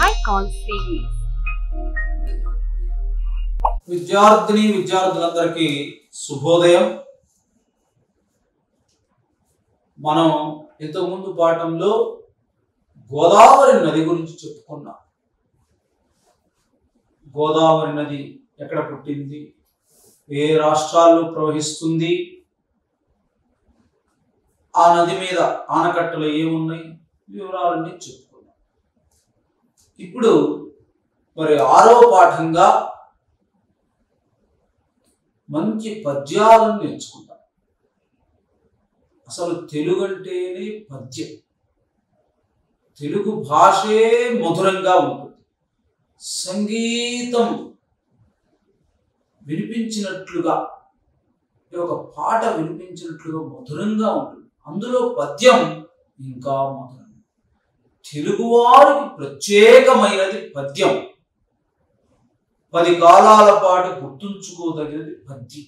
Icon series. విద్యార్థిని విద్యార్థులందరికీ శుభోదయం మనం ఇంతకుముందు పాఠంలో గోదావరి నది గురించి చెప్పుకున్నాం గోదావరి నది ఎక్కడ పుట్టింది ఏ రాష్ట్రాల్లో ప్రవహిస్తుంది ఆ నది మీద ఆనకట్టలు ఏమున్నాయి వివరాలన్నీ చెప్పుకున్నాం ఇప్పుడు మరి ఆరో పాఠంగా మంచి పద్యాలను నేర్చుకుంటాం అసలు తెలుగు అంటేనే పద్యం తెలుగు భాషే మధురంగా ఉంటుంది సంగీతం వినిపించినట్లుగా ఒక పాట వినిపించినట్లుగా మధురంగా ఉంటుంది అందులో పద్యం ఇంకా మధురం తెలుగువారికి ప్రత్యేకమైనది పద్యం పది కాలాల పాటు గుర్తుంచుకోదగినది పద్యం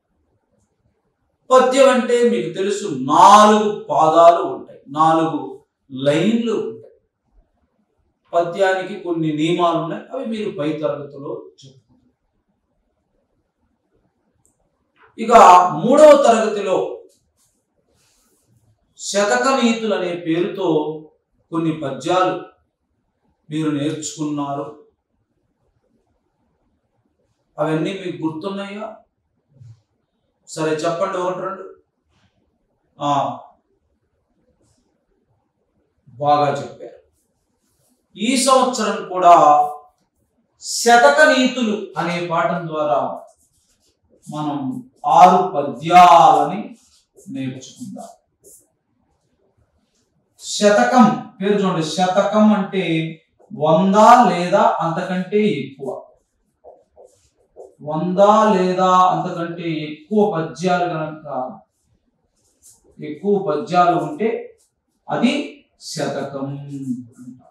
పద్యం అంటే మీకు తెలుసు నాలుగు పాదాలు ఉంటాయి నాలుగు లైన్లు ఉంటాయి పద్యానికి కొన్ని నియమాలు ఉన్నాయి అవి మీరు పై తరగతిలో చెప్పుకుంటారు ఇక మూడవ తరగతిలో శతక నీతులు అనే పేరుతో కొన్ని పద్యాలు మీరు నేర్చుకున్నారు అవన్నీ మీకు గుర్తున్నాయా సరే చెప్పండి ఒకటి రెండు ఆ, బాగా చెప్పారు ఈ సంవత్సరం కూడా శతక నీతులు అనే పాఠం ద్వారా మనం ఆరు పద్యాలని నేర్చుకుందాం శతకం పేరు చూడండి శతకం అంటే వంద లేదా అంతకంటే ఎక్కువ వంద లేదా అంతకంటే ఎక్కువ పద్యాలు కనుక ఎక్కువ పద్యాలు ఉంటే అది శతకం అంటారు.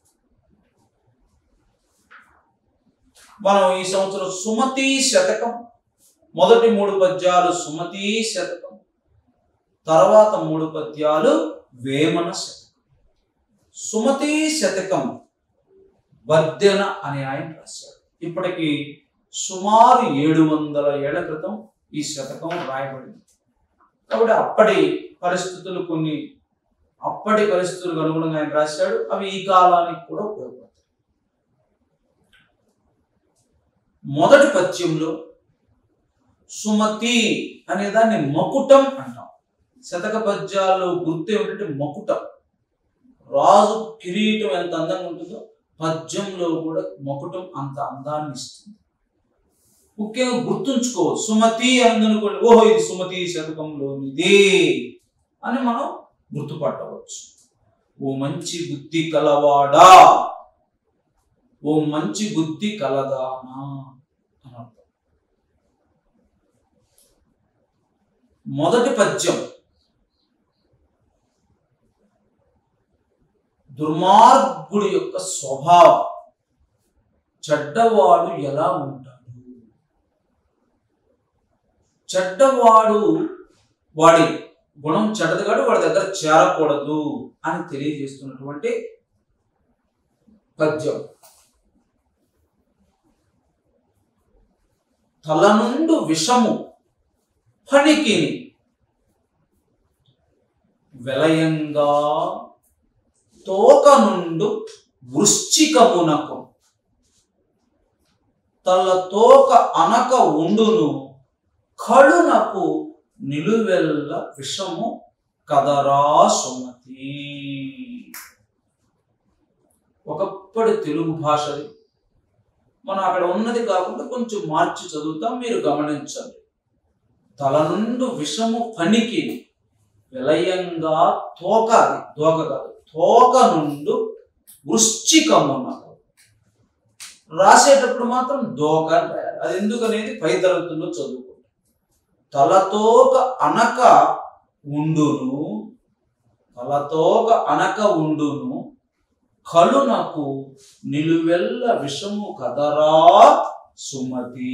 మనం ఈ సంవత్సరం సుమతి శతకం మొదటి మూడు పద్యాలు సుమతి శతకం తర్వాత మూడు పద్యాలు వేమన శతకం సుమతి శతకం వర్ధన అనే ఆయన రాశారు ఇప్పటికి సుమారు ఏడు వందల ఏళ్ల క్రితం ఈ శతకం రాయబడింది కాబట్టి అప్పటి పరిస్థితులు కొన్ని అప్పటి పరిస్థితులకు అనుగుణంగా ఆయన రాశాడు అవి ఈ కాలానికి కూడా ఉపయోగపడతాయి మొదటి పద్యంలో సుమతి అనే దాన్ని మకుటం అంటాం శతక పద్యాల్లో గుర్తు ఏమిటంటే మకుటం రాజు కిరీటం ఎంత అందంగా ఉంటుందో పద్యంలో కూడా మకుటం అంత అందాన్ని ఇస్తుంది ముఖ్యంగా గుర్తుంచుకో సుమతి అందనుకోండి ఓహో ఇది సుమతి శతకంలోనిది అని మనం గుర్తుపట్టవచ్చు ఓ మంచి బుద్ధి కలవాడా ఓ మంచి బుద్ధి కలదానా అని అర్థం మొదటి పద్యం దుర్మార్గుడి యొక్క స్వభావం చెడ్డవాడు ఎలా ఉంటాడు చెడ్డవాడు వాడి గుణం చెడ్డది కాదు వాడి దగ్గర చేరకూడదు అని తెలియజేస్తున్నటువంటి పద్యం తల నుండు విషము ఫణికిని వెలయంగా తోక నుండు వృశ్చికమునకు తల తోక అనక ఉండును కళునకు నిలువెల్ల విషము కదరా సుమతి ఒకప్పటి తెలుగు భాషది మనం అక్కడ ఉన్నది కాకుండా కొంచెం మార్చి చదువుతాం మీరు గమనించండి తల నుండి విషము పనికి విలయంగా తోక అది దోక కాదు తోక నుండు వృశ్చికమునకు రాసేటప్పుడు మాత్రం దోక అని రాయాలి అది ఎందుకనేది పై తరగతుల్లో చదువుకుంటాం తలతోక అనక ఉండును తలతోక అనక ఉండును కలునకు నిలువెల్ల విషము కదరా సుమతి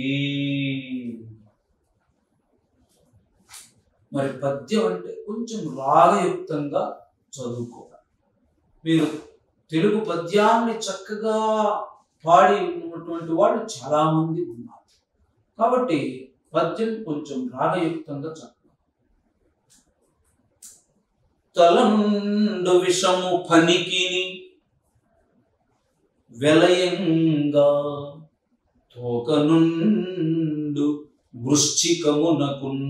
మరి పద్యం అంటే కొంచెం రాగయుక్తంగా చదువుకోవాలి మీరు తెలుగు పద్యాన్ని చక్కగా పాడి ఉన్నటువంటి వాళ్ళు చాలా మంది ఉన్నారు కాబట్టి పద్యం కొంచెం రాగయుక్తంగా చక్కగా తలండు విషము పనికిని వెలయంగా తోకనుండు వృశ్చికమునకున్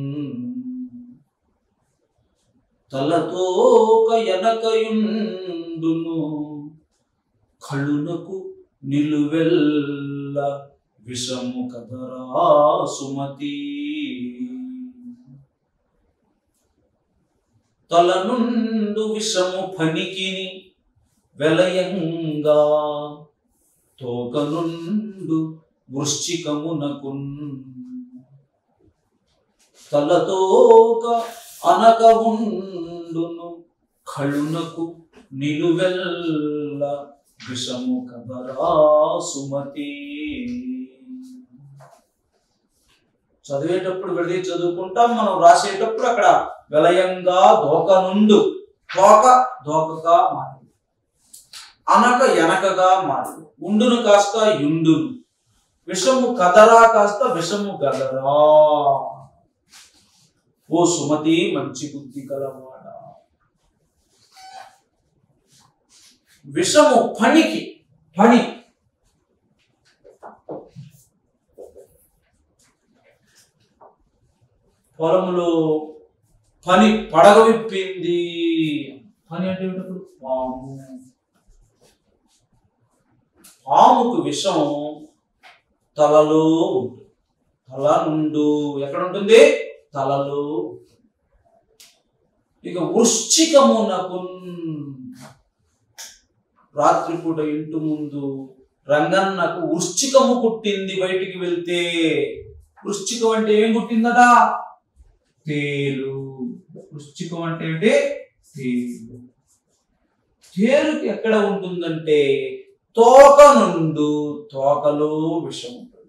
తలతోక ఎనకయుండును కళ్ళునకు నిలువెల్ల విషము కదరా సుమతి తలనుండు విషము పనికిని వెలయంగా తోకనుండు వృశ్చికమునకున్ తలతోక అనక ఉండును కళ్ళునకు నిలువెల్ల విషము కదరా సుమతి చదివేటప్పుడు వెళ్ళి చదువుకుంటాం మనం రాసేటప్పుడు అక్కడ విలయంగా దోక నుండు తోక దోకగా మారింది అనక ఎనకగా మారింది ఉండును కాస్త యుండును విషము కదరా కాస్త విషము గదరా ఓ సుమతి మంచి బుద్ధి కలవాడ విషము పనికి పని పొలంలో పని పడగ విప్పింది పని అంటే ఏమిటప్పుడు పాము పాముకు విషం తలలో ఉంటుంది తల నుండు ఎక్కడ ఉంటుంది తలలో ఇక వృశ్చికమునకు రాత్రిపూట ఇంటి ముందు రంగన్నకు వృశ్చికము కుట్టింది బయటికి వెళ్తే వృశ్చికం అంటే ఏం కుట్టిందట తేలు వృశ్చికం అంటే ఏంటి తేలు తేలుకి ఎక్కడ ఉంటుందంటే తోక నుండు తోకలో విషం ఉంటుంది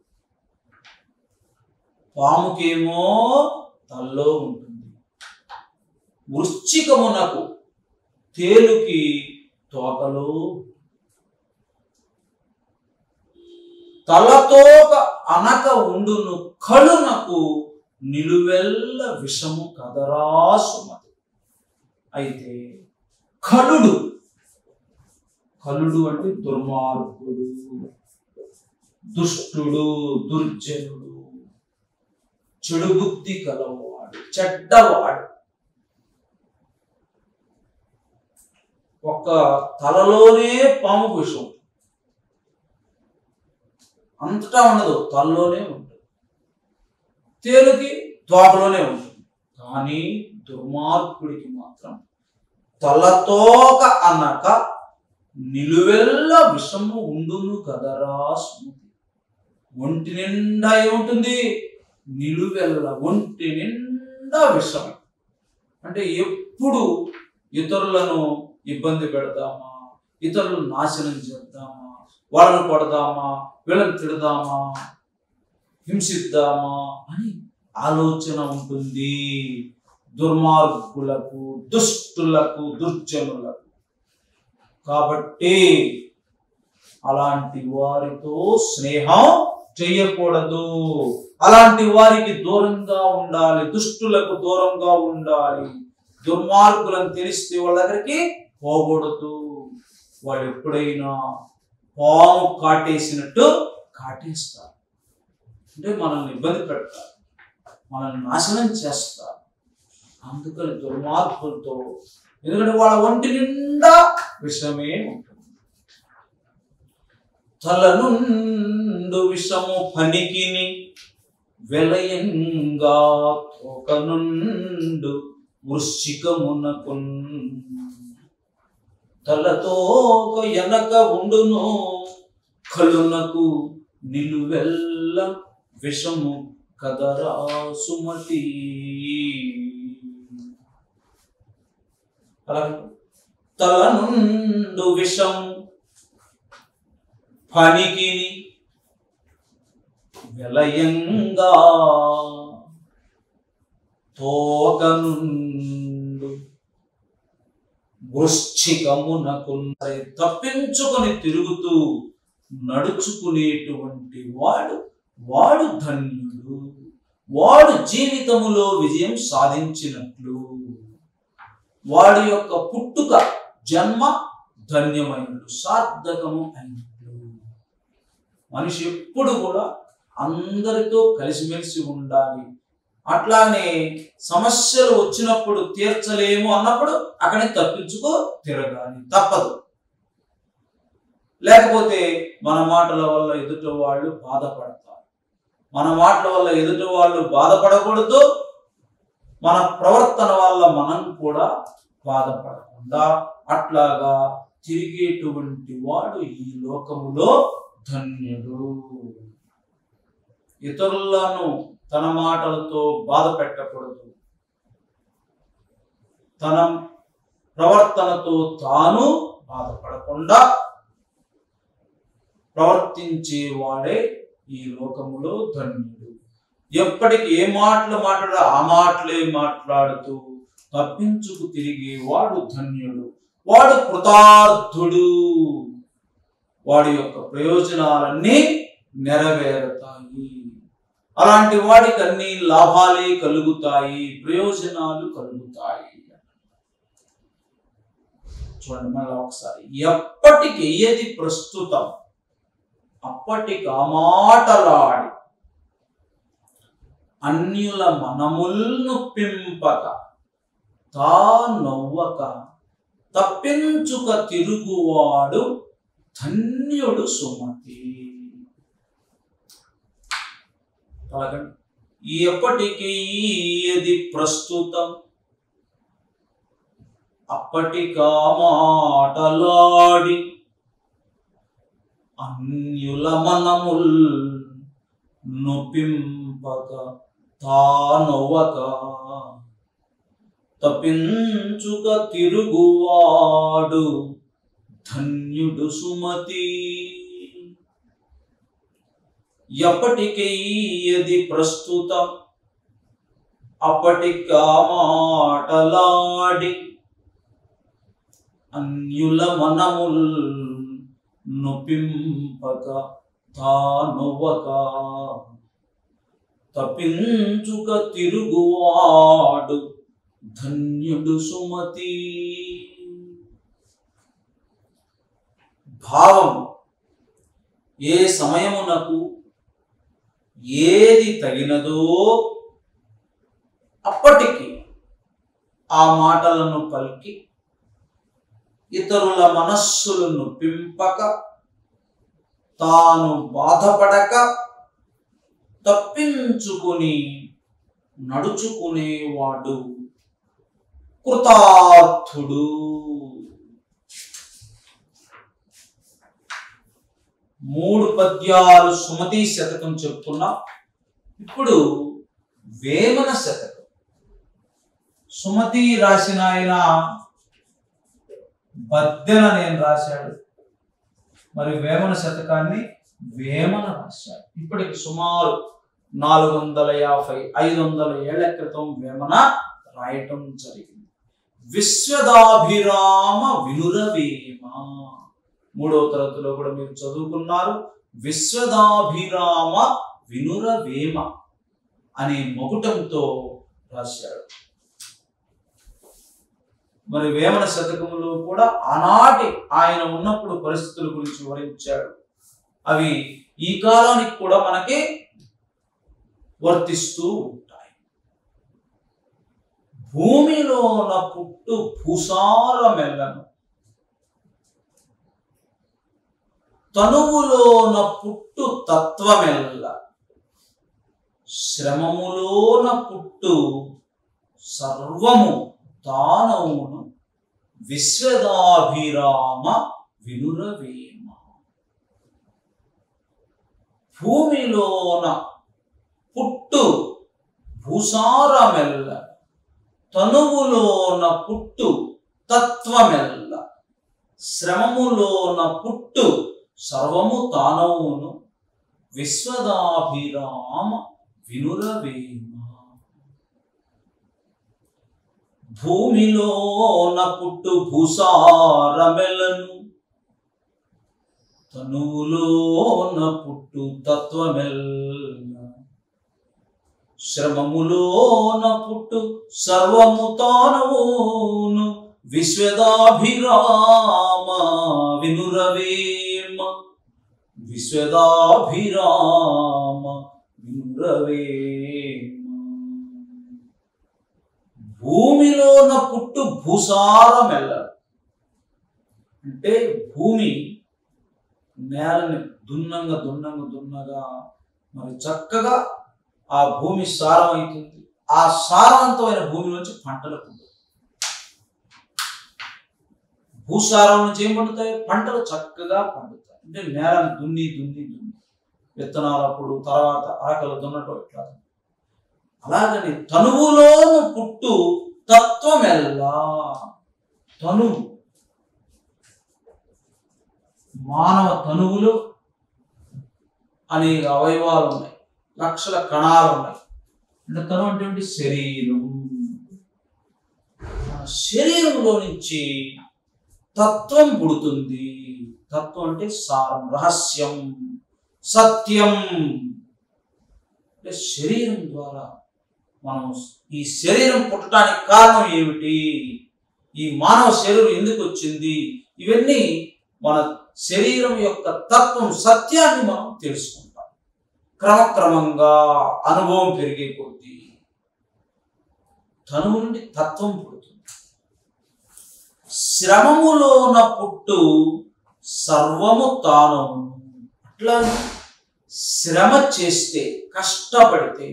పాముకేమో తల్లో ఉంటుంది వృశ్చికమునకు తేలుకి తోకలో తలతోక అనక ఉండును కళునకు నిలువెల్ల విషము కదరా సుమతి అయితే కలుడు కలుడు అంటే దుర్మార్గుడు దుష్టుడు దుర్జనుడు చెడు బుద్ధి కలవాడు చెడ్డవాడు ఒక్క తలలోనే పాము విషం అంతటా ఉండదు తలలోనే ఉంటుంది తేలుకి తోకలోనే ఉంటుంది కానీ దుర్మార్గుడికి మాత్రం తలతోక అనక నిలువెల్ల విషము ఉండును కదరా స్మృతి ఒంటి నిండా ఏముంటుంది నిలువెల్ల ఒంటి నిండా విషం అంటే ఎప్పుడు ఇతరులను ఇబ్బంది పెడదామా ఇతరులను నాశనం చేద్దామా వాళ్ళని కొడదామా వీళ్ళని తిడదామా హింసిద్దామా అని ఆలోచన ఉంటుంది దుర్మార్గులకు దుష్టులకు దుర్జనులకు కాబట్టి అలాంటి వారితో స్నేహం చేయకూడదు అలాంటి వారికి దూరంగా ఉండాలి దుష్టులకు దూరంగా ఉండాలి దుర్మార్గులను తెలిస్తే వాళ్ళ దగ్గరికి పోకూడదు వాళ్ళు ఎప్పుడైనా పాము కాటేసినట్టు కాటేస్తారు అంటే మనల్ని ఇబ్బంది పెడతారు మనల్ని నాశనం చేస్తారు అందుకని దుర్మార్గులతో ఎందుకంటే వాళ్ళ ఒంటి నిండా విషమే ఉంటుంది తలనుండు విషము పనికిని వెలయంగా తోకనుండు వృశ్చికమునకు తలతోక ఎనక ఉండును కలునకు నిలువెల్ల విషము కదరా సుమతి అలాగే తలనుండు విషం పనికిని వెలయంగా తోకనుండు వృశ్చికమునకు తప్పించుకొని తిరుగుతూ నడుచుకునేటువంటి వాడు వాడు ధన్యుడు వాడు జీవితములో విజయం సాధించినట్లు వాడి యొక్క పుట్టుక జన్మ ధన్యమైనట్లు సార్థకము అయినట్లు మనిషి ఎప్పుడు కూడా అందరితో కలిసిమెలిసి ఉండాలి అట్లానే సమస్యలు వచ్చినప్పుడు తీర్చలేము అన్నప్పుడు అక్కడే తప్పించుకో తిరగాలి తప్పదు లేకపోతే మన మాటల వల్ల ఎదుటి వాళ్ళు బాధపడతారు మన మాటల వల్ల ఎదుటి వాళ్ళు బాధపడకూడదు మన ప్రవర్తన వల్ల మనం కూడా బాధపడకుండా అట్లాగా తిరిగేటువంటి వాడు ఈ లోకములో ధన్యుడు ఇతరులను తన మాటలతో బాధ పెట్టకూడదు తన ప్రవర్తనతో తాను బాధపడకుండా ప్రవర్తించేవాడే ఈ లోకములో ధన్యుడు ఎప్పటికి ఏ మాటలు మాట్లాడ ఆ మాటలే మాట్లాడుతూ తప్పించుకు తిరిగేవాడు ధన్యుడు వాడు కృతార్థుడు వాడి యొక్క ప్రయోజనాలన్నీ నెరవేరుతాయి అలాంటి వాడికి అన్ని లాభాలే కలుగుతాయి ప్రయోజనాలు కలుగుతాయి చూడండి మళ్ళీ ఒకసారి ఎప్పటికి ఏది ప్రస్తుతం అప్పటికి ఆ మాటలాడి అన్యుల మనముల్ను పింపక తా నవ్వక తప్పించుక తిరుగువాడు ధన్యుడు సుమతి అలాగండి ఎప్పటికీ ఇది ప్రస్తుతం అప్పటికా మాటలాడి అన్యుల మనముల్ నొప్పింపక తానొవక తప్పించుక తిరుగువాడు ధన్యుడు సుమతి ఎప్పటికీ ఇది ప్రస్తుతం అప్పటికా మాటలాడి అన్యుల మనముల్ నొప్పింపక తానొవ్వక తప్పించుక తిరుగువాడు ధన్యుడు సుమతి భావం ఏ సమయమునకు ఏది తగినదో అప్పటికి ఆ మాటలను పలికి ఇతరుల మనస్సులను పింపక తాను బాధపడక తప్పించుకుని నడుచుకునేవాడు కృతార్థుడు మూడు పద్యాలు సుమతి శతకం చెప్తున్నా ఇప్పుడు వేమన శతకం సుమతి రాసిన ఆయన బద్దెన నేను రాశాడు మరి వేమన శతకాన్ని వేమన రాశాడు ఇప్పటికి సుమారు నాలుగు వందల యాభై ఐదు వందల ఏళ్ల క్రితం వేమన రాయటం జరిగింది విశ్వదాభిరామ వినురవేమ మూడవ తరగతిలో కూడా మీరు చదువుకున్నారు విశ్వదాభిరామ వినురవేమ అనే మొగుటంతో రాశాడు మరి వేమన శతకములో కూడా ఆనాటి ఆయన ఉన్నప్పుడు పరిస్థితుల గురించి వివరించాడు అవి ఈ కాలానికి కూడా మనకి వర్తిస్తూ ఉంటాయి భూమిలోన పుట్టు భూసార మెల్లను తనువులోన పుట్టు తత్వమెల్ల శ్రమములోన పుట్టు సర్వము తానవును విశ్వదాభిరామ వినురవేమ భూమిలోన పుట్టు భూసారమెల్ల తనువులోన పుట్టు తత్వమెల్ల శ్రమములోన పుట్టు సర్వము తానవును విశ్వదాభిరామ వినురవేమ భూమిలోన పుట్టు భూసారమెలను తనువులోన పుట్టు తత్వమెల్ల శ్రమములోన పుట్టు సర్వము తానవును విశ్వదాభిరామ వినురవేమ విశ్వదాభిరామ వినురవేమ భూమిలోన పుట్టు భూసారమెల్ల అంటే భూమి నేలని దున్నంగా దున్నంగా దున్నగా మరి చక్కగా ఆ భూమి సారం అవుతుంది ఆ సారవంతమైన భూమి నుంచి పంటలు పండుతాయి భూసారం నుంచి ఏం పండుతాయి పంటలు చక్కగా పండుతాయి అంటే నేలను దున్ని దున్ని దున్ని విత్తనాలప్పుడు తర్వాత ఆకలి దున్నటం ఇట్లా అలాగని తనువులోను పుట్టు తత్వమెల్లా తనువు మానవ తనువులు అనేక అవయవాలు ఉన్నాయి లక్షల కణాలు ఉన్నాయి అంటే తను అంటే శరీరం మన శరీరంలో నుంచి తత్వం పుడుతుంది తత్వం అంటే సారం రహస్యం సత్యం అంటే శరీరం ద్వారా మనం ఈ శరీరం పుట్టడానికి కారణం ఏమిటి ఈ మానవ శరీరం ఎందుకు వచ్చింది ఇవన్నీ మన శరీరం యొక్క తత్వం సత్యాన్ని మనం తెలుసుకుంటాం క్రమక్రమంగా అనుభవం పెరిగే కొద్దీ తనువు నుండి తత్వం పుడుతుంది శ్రమములోన పుట్టు సర్వము తాను అట్లా శ్రమ చేస్తే కష్టపడితే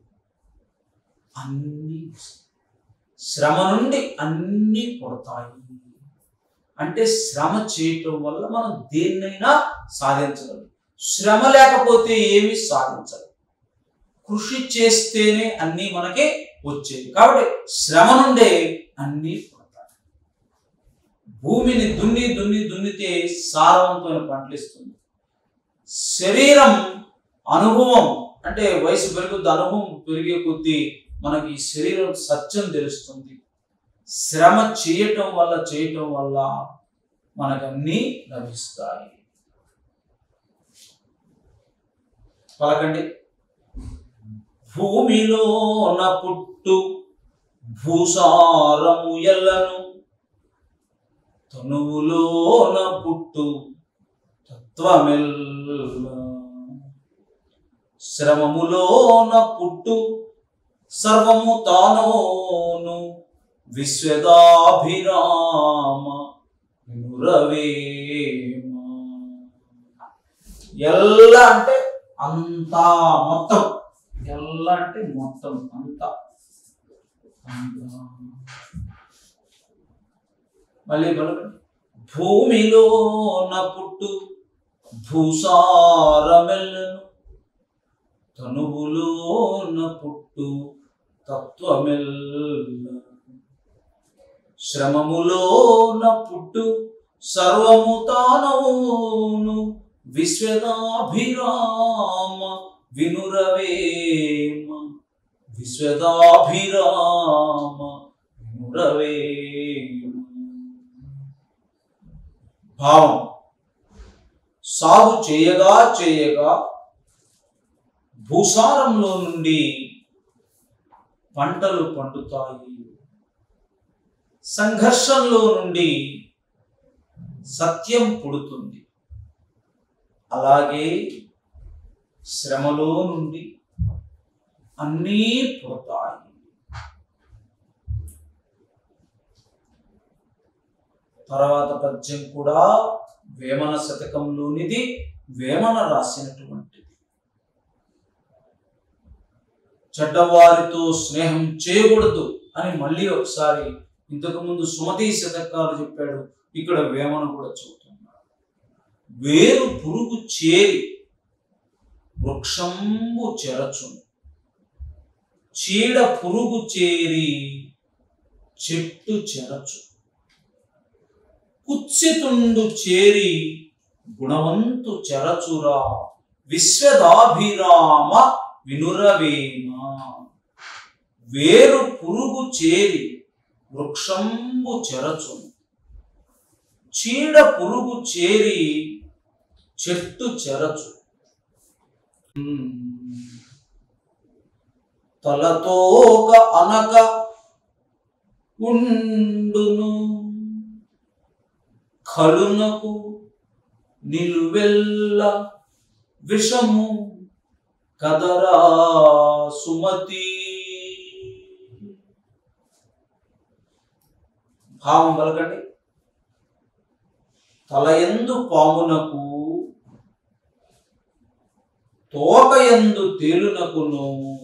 అన్ని శ్రమ నుండి అన్ని పుడతాయి అంటే శ్రమ చేయటం వల్ల మనం దేన్నైనా సాధించగలం శ్రమ లేకపోతే ఏమీ సాధించలేం కృషి చేస్తేనే అన్నీ మనకి వచ్చేది కాబట్టి శ్రమ నుండే అన్నీ పుడతాయి భూమిని దున్ని దున్ని దున్నితే సారవంతమైన పంటలు ఇస్తుంది శరీరం అనుభవం అంటే వయసు పెరుగుద్ది అనుభవం పెరిగే కొద్దీ మనకి ఈ శరీరం సత్యం తెలుస్తుంది శ్రమ చేయటం వల్ల చేయటం వల్ల మనకన్నీ లభిస్తాయి పలకండి భూమిలోన పుట్టు భూసారము ఎల్లను తనువులోన పుట్టు తత్వమెల్ల శ్రమములోన పుట్టు సర్వము తానోను విశ్వదాభిరామ వినురవేమ ఎల్ల అంటే అంతా మొత్తం ఎల్ల అంటే మొత్తం అంతా అంతా. మళ్ళీ పలకండి భూమిలోన పుట్టు భూసారమెల్లను తనువులోన పుట్టు తత్వమెల్ల శ్రమములోన పుట్టు సర్వము తానవును విశ్వదాభిరామ వినురవేమ విశ్వదాభిరామ వినురవేమ భావం సాగు చేయగా చేయగా భూసారంలో నుండి పంటలు పండుతాయి సంఘర్షంలో నుండి సత్యం పుడుతుంది అలాగే శ్రమలో నుండి అన్నీ పుడతాయి తర్వాత పద్యం కూడా వేమన శతకంలోనిది వేమన రాసినటువంటిది చెడ్డవారితో స్నేహం చేయకూడదు అని మళ్ళీ ఒకసారి ఇంతకు ముందు సుమతి శతకాలు చెప్పాడు ఇక్కడ వేమన కూడా చెబుతున్నాడు వేరు పురుగు చేరి వృక్షంబు చెరచును చీడ పురుగు చేరి చెట్టు చెరచు కుత్సితుండు చేరి గుణవంతు చెరచురా విశ్వదాభిరామ వినురవేమ వేరు పురుగు చేరి వృక్షంబు చెరచును చీడ పురుగు చేరి చెట్టు చెరచు తలతోక అనక ఉండును కలునకు నిలువెల్ల విషము కదరా సుమతి భావం పలకండి తలయందు పామునకు తోకయందు తేలునకును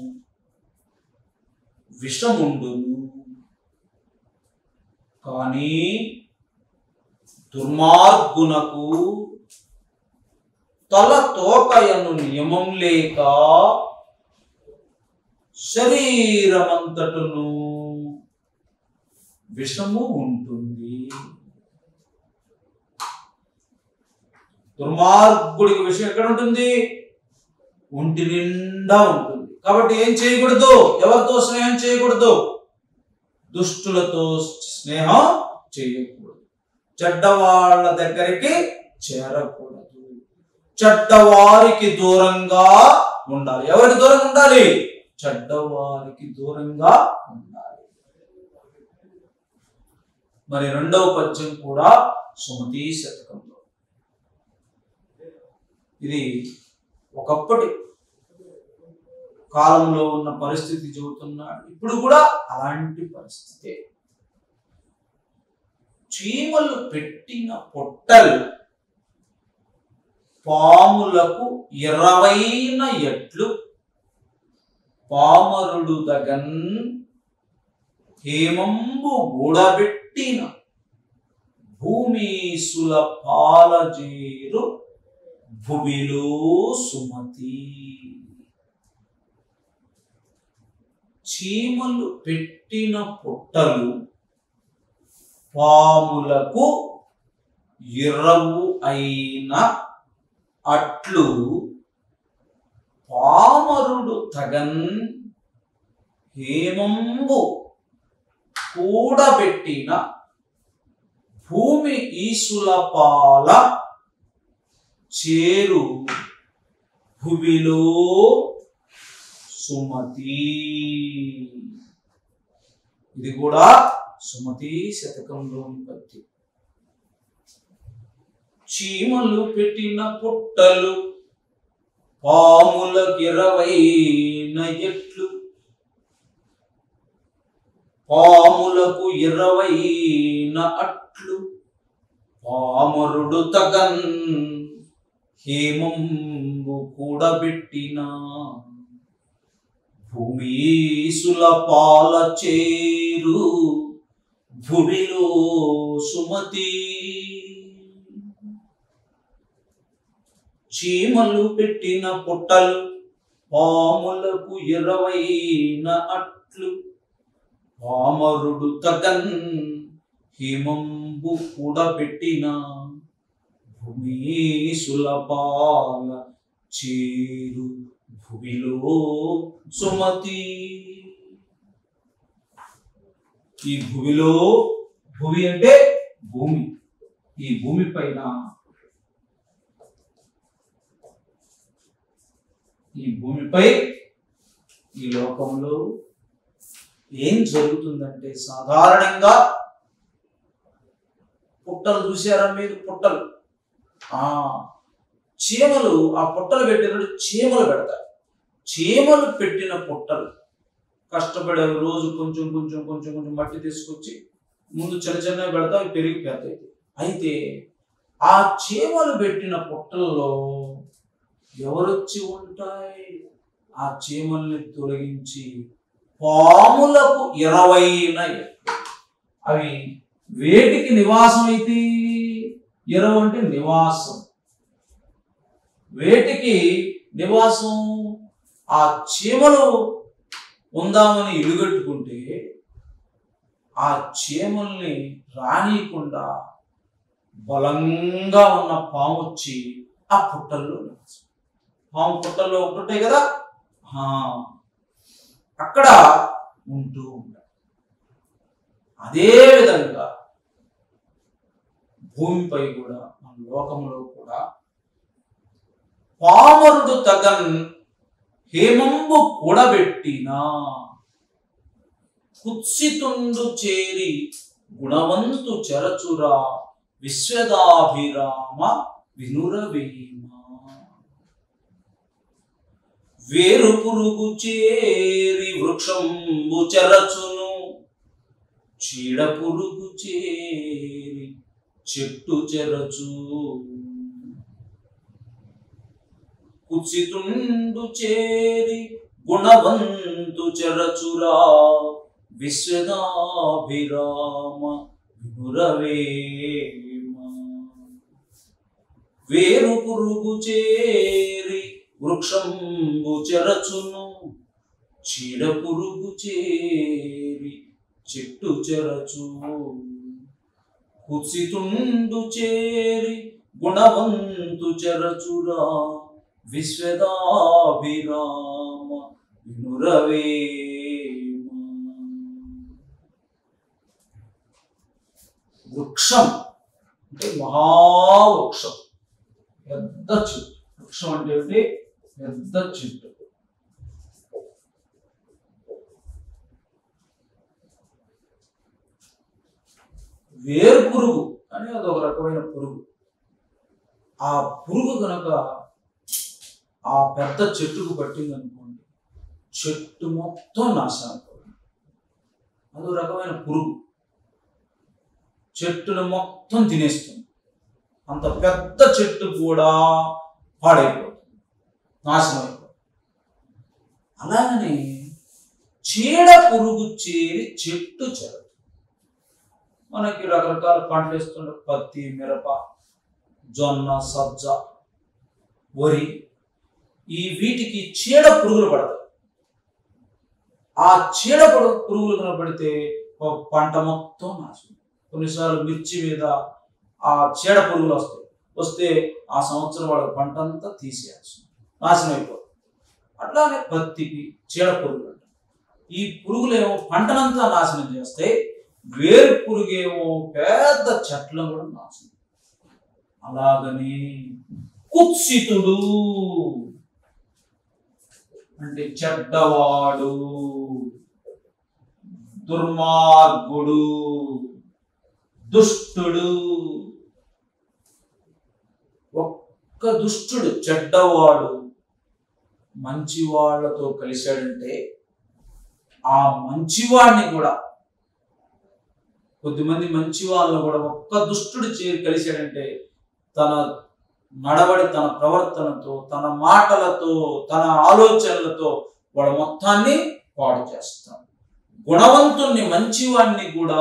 విషముండును కానీ దుర్మార్గునకు తల తోకయను నియమం లేక శరీరమంతటును విషము ఉంటుంది దుర్మార్గుడికి విషయం ఎక్కడ ఉంటుంది ఒంటి నిండా ఉంటుంది కాబట్టి ఏం చేయకూడదు ఎవరితో స్నేహం చేయకూడదు దుష్టులతో స్నేహం చేయకూడదు చెడ్డవాళ్ళ దగ్గరికి చేరకూడదు చెడ్డవారికి దూరంగా ఉండాలి ఎవరికి దూరంగా ఉండాలి చెడ్డవారికి దూరంగా ఉండాలి మరి రెండవ పద్యం కూడా సుమతి శతకంలో ఇది ఒకప్పటి కాలంలో ఉన్న పరిస్థితి చెబుతున్నాడు ఇప్పుడు కూడా అలాంటి పరిస్థితే చీమలు పెట్టిన పొట్టలు పాములకు ఇరవైన ఎట్లు పామరుడు దగన్ హేమంబు గూడబెట్టిన భూమీసుల పాలజేరు భువిలో సుమతి చీమలు పెట్టిన పొట్టలు పాములకు ఇరవు అయిన అట్లు పామరుడు తగన్ హేమంబు కూడబెట్టిన భూమి ఈసుల పాల చేరు భువిలో సుమతి ఇది కూడా సుమతి శతకంలోని పద్యం చీమలు పెట్టిన పుట్టలు పాములకిరవైన ఎట్లు పాములకు ఇరవైన అట్లు పామరుడు తగన్ హేమంబు కూడబెట్టిన భూమీసుల పాల చేరు భువిలో సుమతి చీమలు పెట్టిన పుట్టలు పాములకు ఇరవైన అట్లు పామరుడు తగన్ హిమంబు కూడబెట్టిన భూమీసుల పాల చేరు భువిలో సుమతి ఈ భూమిలో భూమి అంటే భూమి ఈ భూమి పైన ఈ భూమిపై ఈ లోకంలో ఏం జరుగుతుందంటే సాధారణంగా పుట్టలు చూసారా మీరు పుట్టలు ఆ చీమలు ఆ పుట్టలు పెట్టినప్పుడు చీమలు పెడతారు చీమలు పెట్టిన పుట్టలు కష్టపడే రోజు కొంచెం కొంచెం కొంచెం కొంచెం మట్టి తీసుకొచ్చి ముందు చిన్న చిన్నవి పెడతా అవి పెరిగి పెడతాయి అయితే ఆ చీమలు పెట్టిన పుట్టల్లో ఎవరొచ్చి ఉంటాయి ఆ చీమల్ని తొలగించి పాములకు ఇరవైన ఎట్లు. అవి వేటికి నివాసం అయితే ఇరవ అంటే నివాసం వేటికి నివాసం ఆ చీమలు ఉందామని ఇల్లు కట్టుకుంటే ఆ చీమల్ని రానీయకుండా బలంగా ఉన్న పాము వచ్చి ఆ పుట్టల్లో నివాసం పాము పుట్టల్లో ఒకటి ఉంటాయి కదా ఆ, అక్కడ ఉంటూ ఉంటాయి అదే విధంగా భూమిపై కూడా మన లోకంలో కూడా పామరుడు తగన్ హేమంబు కూడబెట్టినా కుత్సితుండు చేరి గుణవంతు చరచురా విశ్వదాభిరామ వినురవేమ వేరు పురుగు చేరి వృక్షంబు చరచును చీడ పురుగు చేరి చెట్టు చెరచు కుచితుండు చేరి గుణవంతు చరచురా విశ్వదాభిరామ వినురవేమ వేరు పురుగు చేరి వృక్షంబు చెరచును చీడ పురుగు చేరి చెట్టు చెరచు కుచితుండు చేరి గుణవంతు చరచురా విశ్వదాభిరామ వినురవేమ వృక్షం అంటే మహావృక్షం పెద్ద చెట్టు వృక్షం అంటే ఏంటి పెద్ద చెట్టు వేరు పురుగు అని అదొక రకమైన పురుగు ఆ పురుగు కనుక ఆ పెద్ద చెట్టుకు పట్టింది అనుకోండి చెట్టు మొత్తం నాశనం అయిపోతుంది అదో రకమైన పురుగు చెట్టును మొత్తం తినేస్తుంది అంత పెద్ద చెట్టు కూడా పాడైపోతుంది నాశనం అయిపోతుంది అలాగనే చీడ పురుగు చేరి చెట్టు చెరదు మనకి రకరకాల పంటలు వేస్తుండే పత్తి మిరప జొన్న సజ్జ వరి ఈ వీటికి చీడ పురుగులు పడతాయి ఆ చీడ పురుగు పురుగులు కనబడితే ఒక పంట మొత్తం నాశనం కొన్నిసార్లు మిర్చి మీద ఆ చీడ పురుగులు వస్తాయి వస్తే ఆ సంవత్సరం వాళ్ళ పంట అంతా తీసేయాల్సి నాశనం అయిపోతుంది అట్లానే పత్తికి చీడ పురుగులు అంటారు ఈ పురుగులేమో పంటనంతా నాశనం చేస్తాయి వేరు పురుగేమో పెద్ద చెట్లను కూడా నాశనం అలాగని కుత్సితుడు అంటే చెడ్డవాడు దుర్మార్గుడు దుష్టుడు ఒక్క దుష్టుడు చెడ్డవాడు మంచి వాళ్ళతో కలిశాడంటే ఆ మంచివాడిని కూడా కొద్దిమంది మంచి వాళ్ళని కూడా ఒక్క దుష్టుడు చేరి కలిశాడంటే తన నడవడి తన ప్రవర్తనతో తన మాటలతో తన ఆలోచనలతో వాడు మొత్తాన్ని పాడు చేస్తాడు గుణవంతుణ్ణి మంచివాడిని కూడా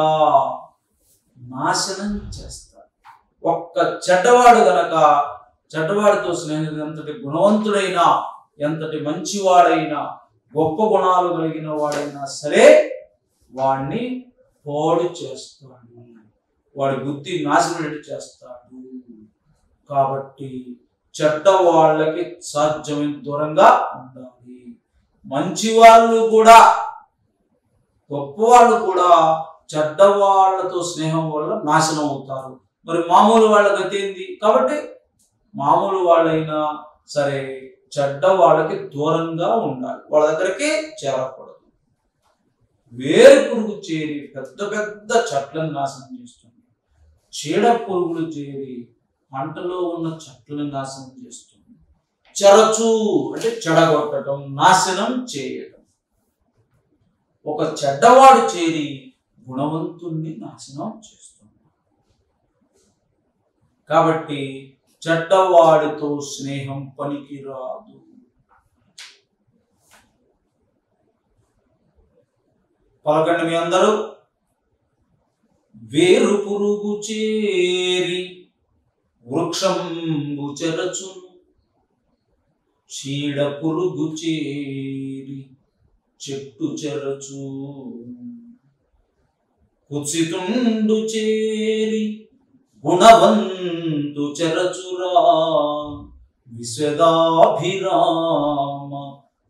నాశనం చేస్తాడు ఒక్క చెడ్డవాడు గనక చెడ్డవాడితో స్నేహం ఎంతటి గుణవంతుడైనా ఎంతటి మంచివాడైనా గొప్ప గుణాలు కలిగిన వాడైనా సరే వాడిని పాడు చేస్తాడు వాడి బుద్ధి నాశనం చేస్తాడు కాబట్టి చెడ్డ వాళ్ళకి సాధ్యమైన దూరంగా ఉండాలి మంచి వాళ్ళు కూడా గొప్ప వాళ్ళు కూడా చెడ్డ వాళ్ళతో స్నేహం వల్ల నాశనం అవుతారు మరి మామూలు వాళ్ళ గతి ఏంది కాబట్టి మామూలు వాళ్ళైనా సరే చెడ్డ వాళ్ళకి దూరంగా ఉండాలి వాళ్ళ దగ్గరికి చేరకూడదు వేరు పురుగు చేరి పెద్ద పెద్ద చెట్లను నాశనం చేస్తుంది చీడ పురుగులు చేరి పంటలో ఉన్న చెట్లను నాశనం చేస్తుంది చెరచు అంటే చెడగొట్టడం నాశనం చేయడం ఒక చెడ్డవాడు చేరి గుణవంతుణ్ణి నాశనం చేస్తుంది కాబట్టి చెడ్డవాడితో స్నేహం పనికిరాదు పలకండి మీ అందరూ వేరు పురుగు చేరి వృక్షంబు చెరచును చీడ పురుగు చేరి చెట్టు చెరచు కుచితుండు చేరి గుణవంతు చెరచురా విశ్వదాభిరామ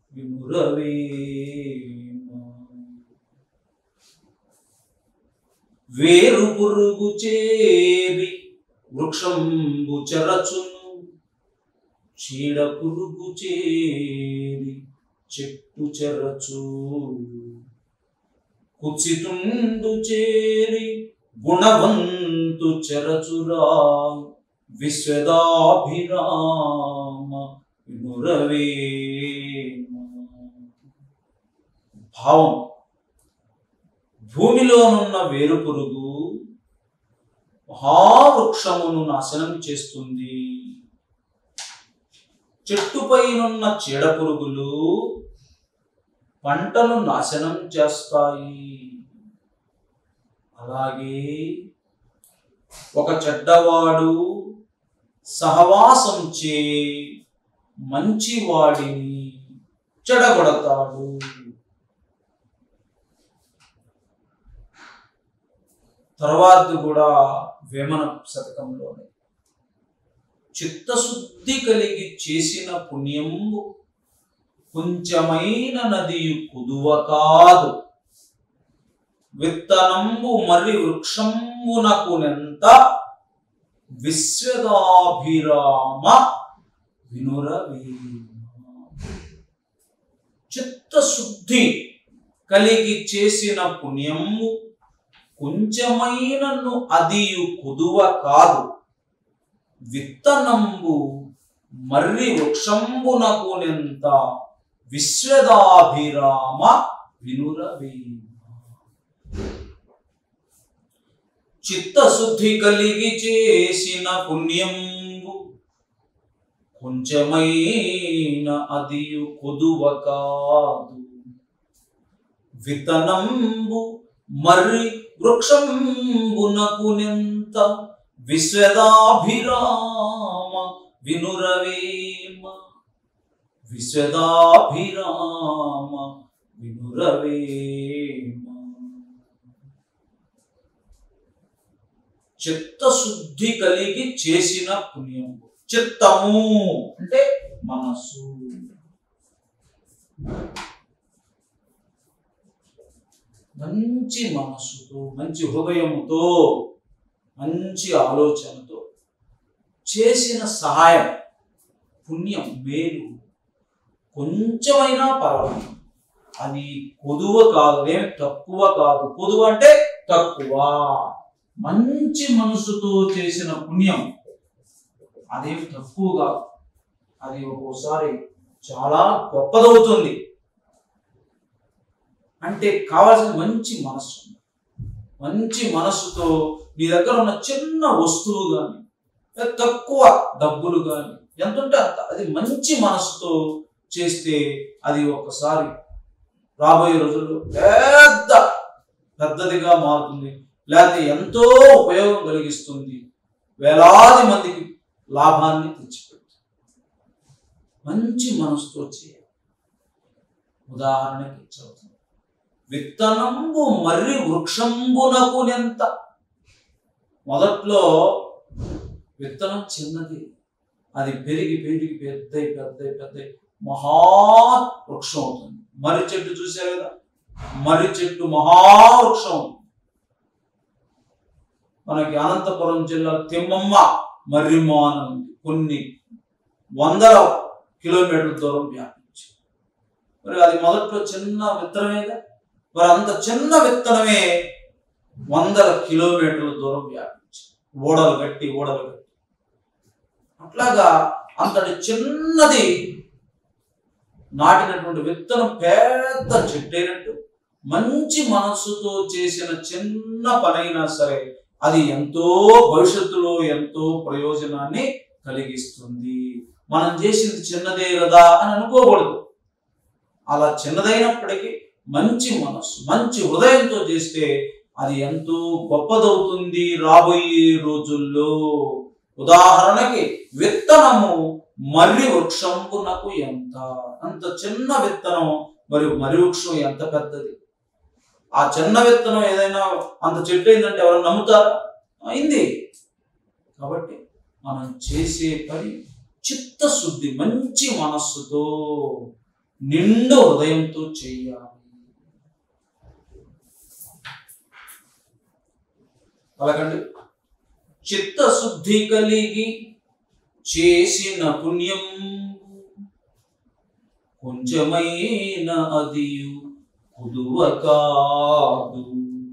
విమురవేమ వేరు పురుగు చేరి వృక్షంబు చెరచును చీడ పురుగు చేరి చెట్టు చెరచు కుచితుండు చేరి గుణవంతు చెరచురా విశ్వదాభిరామ వినురవే భావం భూమిలోనున్న వేరు పురుగు మహావృక్షమును నాశనం చేస్తుంది చెట్టుపైనున్న చీడ పురుగులు పంటను నాశనం చేస్తాయి అలాగే ఒక చెడ్డవాడు సహవాసం చే మంచివాడిని చెడగొడతాడు తర్వాత కూడా వేమన శతకంలోనే చిత్తశుద్ధి కలిగి చేసిన పుణ్యము కొంచెమైన నది కుదువ కాదు విత్తనంబు మరి వృక్షంబునకునెంత విశ్వదాభిరామ వినురవీమ చిత్తశుద్ధి కలిగి చేసిన పుణ్యము కొంచెమైనను అదియు కుదువ కాదు విత్తనంబు మర్రి వృక్షంబునకునెంత విశ్వదాభిరామ వినురవీమ చిత్తశుద్ధి కలిగి చేసిన పుణ్యంబు కొంచెమైన అదియు కొదువ కాదు వితనంబు మర్రి వృక్షంబునకునెంత విశ్వదాభిరామ వినురవేమ విశ్వదాభిరామ వినురవేమ చిత్తశుద్ధి కలిగి చేసిన పుణ్యం చిత్తము అంటే మనస్సు మంచి మనస్సుతో మంచి హృదయముతో మంచి ఆలోచనతో చేసిన సహాయం పుణ్యం మేలు కొంచెమైనా పర్వాలేదు అది కొదువ కాదు ఏం తక్కువ కాదు కొదువ అంటే తక్కువ మంచి మనసుతో చేసిన పుణ్యం అదేం తక్కువ కాదు అది ఒక్కోసారి చాలా గొప్పదవుతుంది అంటే కావాల్సిన మంచి మనస్సు మంచి మనస్సుతో నీ దగ్గర ఉన్న చిన్న వస్తువు కానీ తక్కువ డబ్బులు కానీ ఎంత ఉంటే అంత అది మంచి మనస్సుతో చేస్తే అది ఒకసారి రాబోయే రోజుల్లో పెద్ద పెద్దదిగా మారుతుంది లేకపోతే ఎంతో ఉపయోగం కలిగిస్తుంది వేలాది మందికి లాభాన్ని తెచ్చిపెడుతుంది మంచి మనసుతో చేయాలి ఉదాహరణకి చదువుతుంది విత్తనంబు మర్రి వృక్షంబునకునెంత మొదట్లో విత్తనం చిన్నది అది పెరిగి పెరిగి పెద్దయి పెద్దయి పెద్దయి మహా వృక్షం అవుతుంది మర్రి చెట్టు చూసారు కదా మర్రి చెట్టు మహావృక్షం అవుతుంది మనకి అనంతపురం జిల్లా తిమ్మమ్మ మర్రిమాన్ ఉంది కొన్ని వందల కిలోమీటర్ల దూరం వ్యాపించి మరి అది మొదట్లో చిన్న విత్తనమేగా మరి అంత చిన్న విత్తనమే వందల కిలోమీటర్ల దూరం వ్యాపించి ఓడలు కట్టి ఓడలు కట్టి అట్లాగా అంతటి చిన్నది నాటినటువంటి విత్తనం పెద్ద చెట్టైనట్టు మంచి మనస్సుతో చేసిన చిన్న పనైనా సరే అది ఎంతో భవిష్యత్తులో ఎంతో ప్రయోజనాన్ని కలిగిస్తుంది మనం చేసింది చిన్నదే కదా అని అనుకోకూడదు అలా చిన్నదైనప్పటికీ మంచి మనస్సు మంచి హృదయంతో చేస్తే అది ఎంతో గొప్పదవుతుంది రాబోయే రోజుల్లో ఉదాహరణకి విత్తనము మర్రి వృక్షంపునకు ఎంత అంత చిన్న విత్తనం మరి మర్రి వృక్షం ఎంత పెద్దది ఆ చిన్న విత్తనం ఏదైనా అంత చెట్టు అయిందంటే ఎవరైనా నమ్ముతారా అయింది కాబట్టి మనం చేసే పని చిత్తశుద్ధి మంచి మనస్సుతో నిండు హృదయంతో చేయాలి పలకండి చిత్తశుద్ధి కలిగి చేసిన పుణ్యం కొంచెమైన అది కుదువ కాదు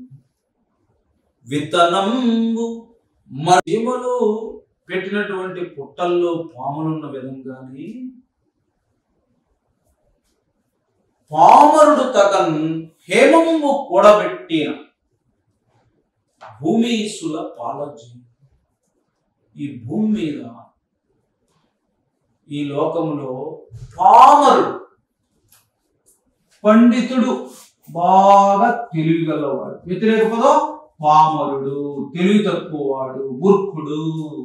విత్తనంబు మరిమలు పెట్టినటువంటి పుట్టల్లో పాములున్న విధంగానే పామరుడు తగన్ హేమంబు కూడబెట్టిన భూమీసుల పాలజీ ఈ భూమి మీద ఈ లోకములో పామరుడు పండితుడు బాగా తెలివిగలవాడు వ్యతిరేక పదం పామరుడు తెలివి తక్కువవాడు మూర్ఖుడు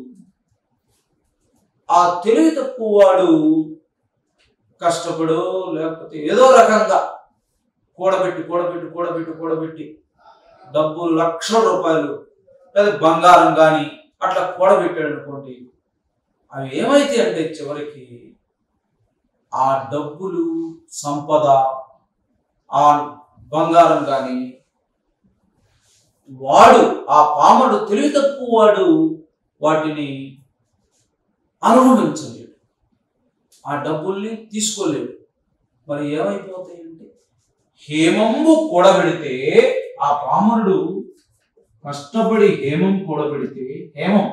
ఆ తెలివి తక్కువవాడు కష్టపడు లేకపోతే ఏదో రకంగా కూడబెట్టి కూడబెట్టి కూడబెట్టి కూడబెట్టి డబ్బు లక్షల రూపాయలు లేదా బంగారం కానీ అట్లా కూడబెట్టాడు అనుకోండి అవి ఏమైతే అంటే చివరికి ఆ డబ్బులు సంపద ఆ బంగారం కానీ వాడు ఆ పాముడు తెలివి తక్కువ వాడు వాటిని అనుభవించలేడు ఆ డబ్బుల్ని తీసుకోలేడు మరి ఏమైపోతాయంటే హేమంబు కూడబెడితే ఆ పామరుడు కష్టపడి హేమం కూడబెడితే హేమం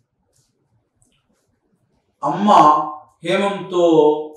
అమ్మ హేమంతో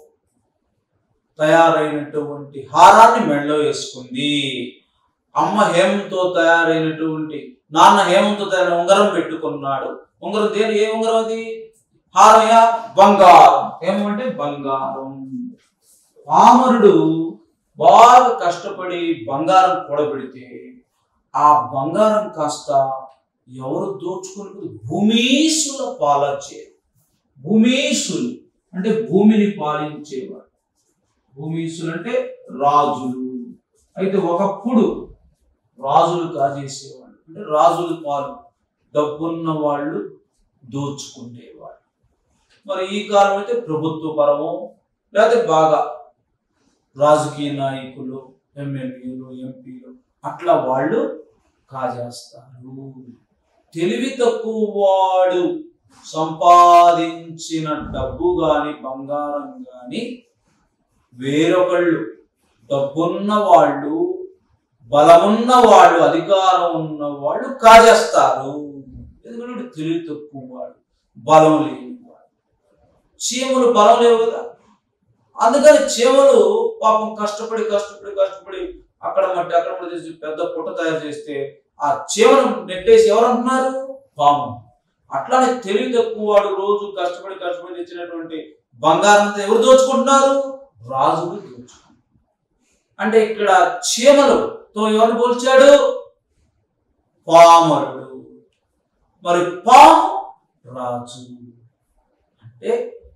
తయారైనటువంటి హారాన్ని మెడలో వేసుకుంది అమ్మ హేమంతో తయారైనటువంటి నాన్న హేమంతో తయారైన ఉంగరం పెట్టుకున్నాడు ఉంగరం దేని ఏ ఉంగరం అది హారయ బంగారం హేమం అంటే బంగారం పామరుడు బాగా కష్టపడి బంగారం కూడబెడితే ఆ బంగారం కాస్త ఎవరు దోచుకుని భూమీసుల పాలచేరు భూమీసులు అంటే భూమిని పాలించేవారు భూమీసులు అంటే రాజులు అయితే ఒకప్పుడు రాజులు కాజేసేవాళ్ళు అంటే రాజులు పాలు డబ్బున్న వాళ్ళు దోచుకునేవాళ్ళు మరి ఈ కాలం అయితే ప్రభుత్వ పరము లేకపోతే బాగా రాజకీయ నాయకులు ఎమ్మెల్యేలు ఎంపీలు అట్లా వాళ్ళు కాజేస్తారు తెలివి తక్కువ వాడు సంపాదించిన డబ్బు గాని బంగారం గాని వేరొకళ్ళు డబ్బున్న వాళ్ళు బలమున్న వాళ్ళు అధికారం ఉన్న వాళ్ళు కాజేస్తారు ఎందుకంటే వీడు తెలివి తక్కువ వాడు బలం లేని వాడు చీమలు బలం లేవు కదా అందుకని చీమలు పాపం కష్టపడి కష్టపడి కష్టపడి అక్కడ మట్టి అక్కడ మట్టి చేసి పెద్ద పుట్ట తయారు చేస్తే ఆ చీమను నెట్టేసి ఎవరు అంటున్నారు పాము అట్లానే తెలివి తక్కువ వాడు రోజు కష్టపడి కష్టపడి తెచ్చినటువంటి బంగారంతో ఎవరు దోచుకుంటున్నారు రాజులు దోచుకుంటున్నారు అంటే ఇక్కడ చీమలతో ఎవరు పోల్చాడు పామరుడు మరి పాము రాజు అంటే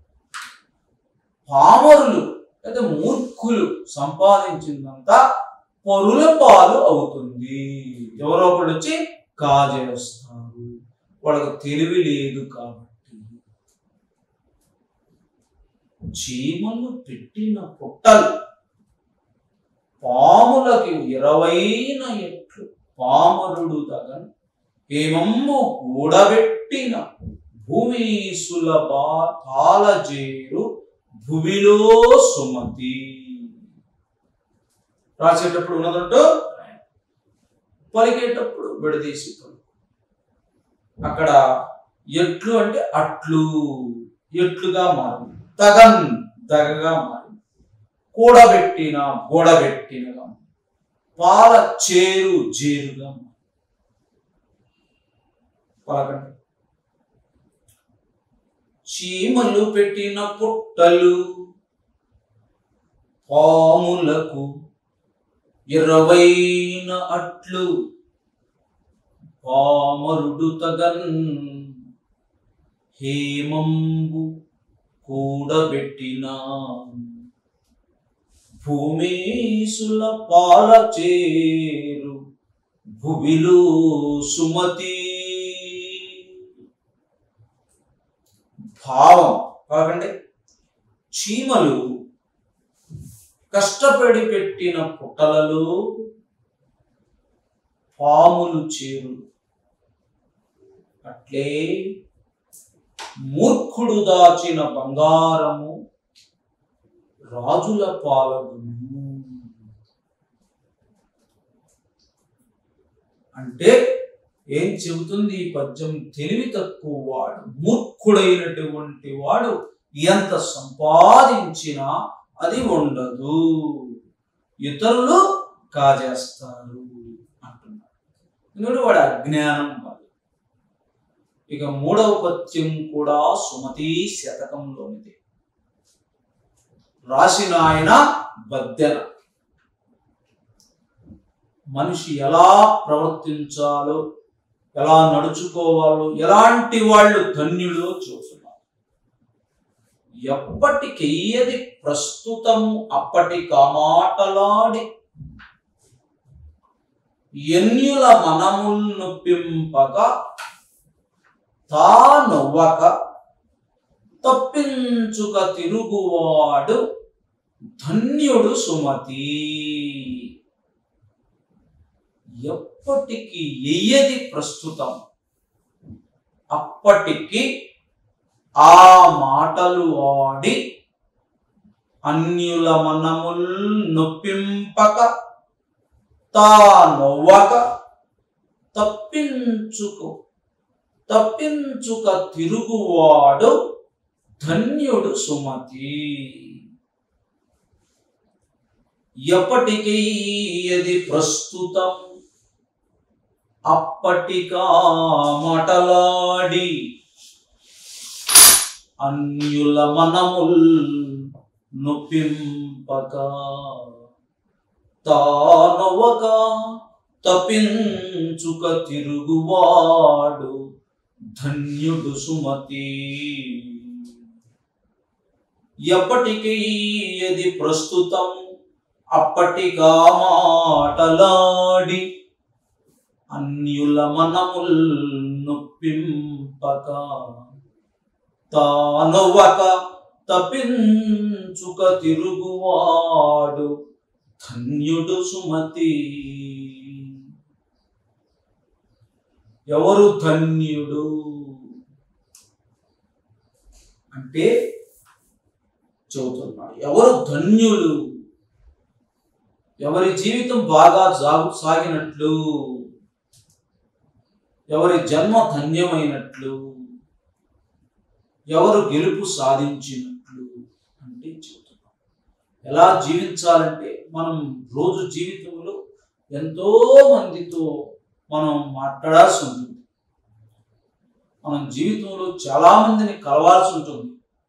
పామరులు లేదా మూర్ఖులు సంపాదించిందంతా పరుల పాలు అవుతుంది ఎవరో ఒకడు వచ్చి కాజేస్తారు వాళ్ళకి తెలివి లేదు కాబట్టి చీమలు పెట్టిన పుట్టలు పాములకి ఇరవైన ఎట్లు పామరుడు తగన్ హేమమ్ము కూడబెట్టిన భూమి సులభ తాళజేరు భువిలో సుమతి రాసేటప్పుడు ఉన్నదంటూ పలికేటప్పుడు విడదీసి పలుకు. అక్కడ ఎట్లు అంటే అట్లు ఎట్లుగా మారింది తగన్ దగగా మారింది కూడబెట్టిన గోడబెట్టినగా మారింది. పాల చేరు జేరుగా మారింది. పలకండి చీమలు పెట్టిన పుట్టలు పాములకు ఇరవైన అట్లు పామరుడు తగన్ హేమంబు కూడబెట్టిన భూమీసుల పాల చేరు భువిలో సుమతి భావం కాకండి చీమలు కష్టపడి పెట్టిన పుట్టలలో పాములు చేరు అట్లే మూర్ఖుడు దాచిన బంగారము రాజుల పాలగును అంటే ఏం చెబుతుంది ఈ పద్యం తెలివి తక్కువ వాడు మూర్ఖుడైనటువంటి వాడు ఎంత సంపాదించినా అది ఉండదు ఇతరులు కాజేస్తారు అంటున్నాడు ఎందుకంటే వాడు అజ్ఞానం వల్ల ఇక మూడవ పద్యం కూడా సుమతి శతకంలోనిది రాసిన ఆయన బద్దెన మనిషి ఎలా ప్రవర్తించాలో ఎలా నడుచుకోవాలో ఎలాంటి వాళ్ళు ధన్యులో చూస్తున్నారు ఎప్పటికెయ్యది ప్రస్తుతము అప్పటి కామాటలాడి ఎన్యుల మనముల్ నొప్పింపక తానొవ్వక తప్పించుక తిరుగువాడు ధన్యుడు సుమతి ఎప్పటికి ఎయ్యది ప్రస్తుతం అప్పటికి ఆ మాటలు ఆడి అన్యుల మనముల్ నొప్పింపక తానొవ్వక తప్పించుకు తప్పించుక తిరుగువాడు ధన్యుడు సుమతి ఎప్పటికీ ఇది ప్రస్తుతం అప్పటికా మటలాడి అన్యుల మనముల్ నొప్పింపక తానొవగా తపించుక తిరుగువాడు ధన్యుడు సుమతి ఎప్పటికీ ఇది ప్రస్తుతం అప్పటికా మాటలాడి అన్యుల మనముల్ నొప్పింపక తానొవక తపించుక తిరుగువాడు ధన్యుడు సుమతి ఎవరు ధన్యుడు అంటే చెబుతున్నాడు ఎవరు ధన్యులు ఎవరి జీవితం బాగా సాగు సాగినట్లు ఎవరి జన్మ ధన్యమైనట్లు ఎవరు గెలుపు సాధించినట్లు అంటే చెబుతున్నాం ఎలా జీవించాలంటే మనం రోజు జీవితంలో ఎంతో మందితో మనం మాట్లాడాల్సి ఉంటుంది మనం జీవితంలో చాలా మందిని కలవాల్సి ఉంటుంది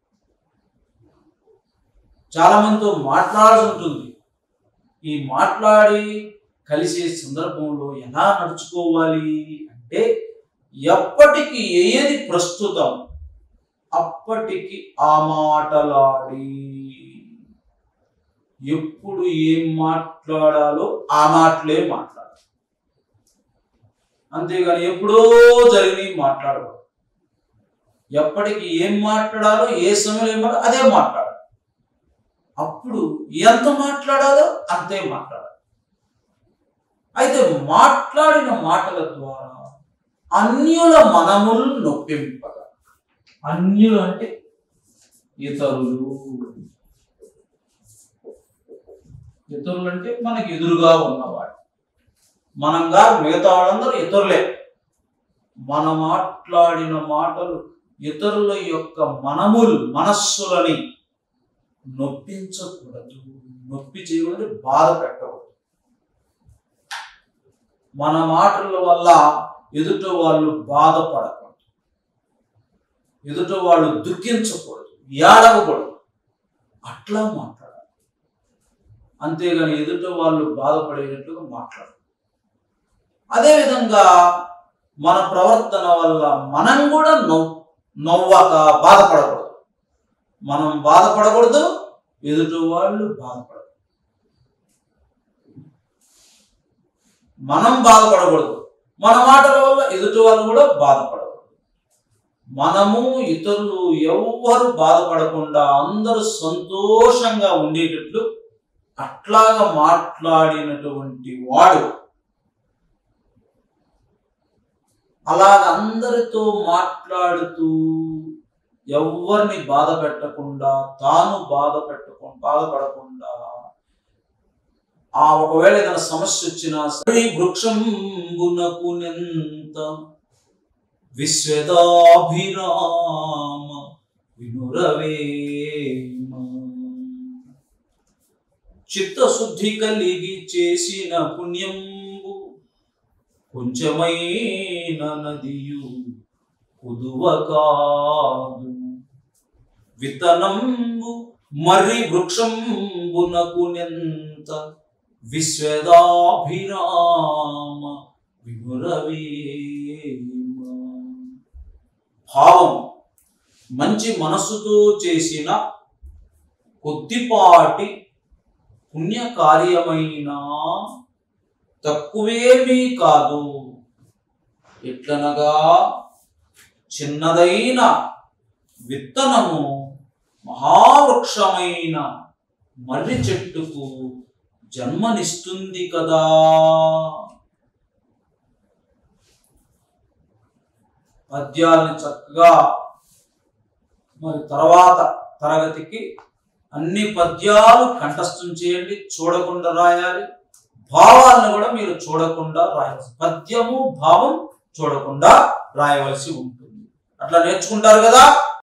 చాలా మందితో మాట్లాడాల్సి ఉంటుంది ఈ మాట్లాడి కలిసే సందర్భంలో ఎలా నడుచుకోవాలి అంటే ఎప్పటికి ఏది ప్రస్తుతం అప్పటికి ఆ మాటలాడి ఎప్పుడు ఏం మాట్లాడాలో ఆ మాటలే మాట్లాడాలి అంతేగాని ఎప్పుడో జరిగి మాట్లాడకూడదు ఎప్పటికి ఏం మాట్లాడాలో ఏ సమయంలో ఏం మాట్లాడాలో అదే మాట్లాడాలి అప్పుడు ఎంత మాట్లాడాలో అంతే మాట్లాడాలి అయితే మాట్లాడిన మాటల ద్వారా అన్యుల మనములు నొప్పింపగా అన్యులు అంటే ఇతరులు ఇతరులు అంటే మనకి ఎదురుగా ఉన్నవాడు మనంగా మిగతా వాళ్ళందరూ ఇతరులే మన మాట్లాడిన మాటలు ఇతరుల యొక్క మనములు మనస్సులని నొప్పించకూడదు నొప్పి చేయకూడదు బాధ పెట్టకూడదు మన మాటల వల్ల ఎదుట వాళ్ళు బాధపడకూడదు ఎదుట వాళ్ళు దుఃఖించకూడదు ఏడవకూడదు అట్లా మాట్లాడాలి అంతేగాని ఎదుట వాళ్ళు బాధపడేటట్టుగా మాట్లాడాలి అదేవిధంగా మన ప్రవర్తన వల్ల మనం కూడా నవ్వు నవ్వక బాధపడకూడదు మనం బాధపడకూడదు ఎదుటి వాళ్ళు బాధపడకూడదు మనం బాధపడకూడదు మన మాటల వల్ల ఎదుటి వాళ్ళు కూడా బాధపడకూడదు మనము ఇతరులు ఎవ్వరు బాధపడకుండా అందరూ సంతోషంగా ఉండేటట్లు అట్లాగా మాట్లాడినటువంటి వాడు అలాగ అందరితో మాట్లాడుతూ ఎవరిని బాధ పెట్టకుండా తాను బాధ పెట్టకుండా బాధపడకుండా ఆ ఒకవేళ ఏదైనా సమస్య వచ్చినా సరే వృక్షంబునకు నెంత విశ్వదాభిరామ వినురవేమ చిత్తశుద్ధి కలిగి చేసిన పుణ్యంబు కొంచెమైన నదియు కుదువ కాదు విత్తనంబు మర్రి వృక్షంబునకు నెంత విశ్వదాభిరామ వినురవేమ భావం మంచి మనస్సుతో చేసిన కొద్దిపాటి పుణ్యకార్యమైన తక్కువేమీ కాదు ఎట్లనగా చిన్నదైన విత్తనము మహావృక్షమైన మర్రి చెట్టుకు జన్మనిస్తుంది కదా పద్యాలను చక్కగా మరి తర్వాత తరగతికి అన్ని పద్యాలు కంఠస్థం చేయండి చూడకుండా రాయాలి భావాలను కూడా మీరు చూడకుండా రాయాల్సి పద్యము భావం చూడకుండా రాయవలసి ఉంటుంది అట్లా నేర్చుకుంటారు కదా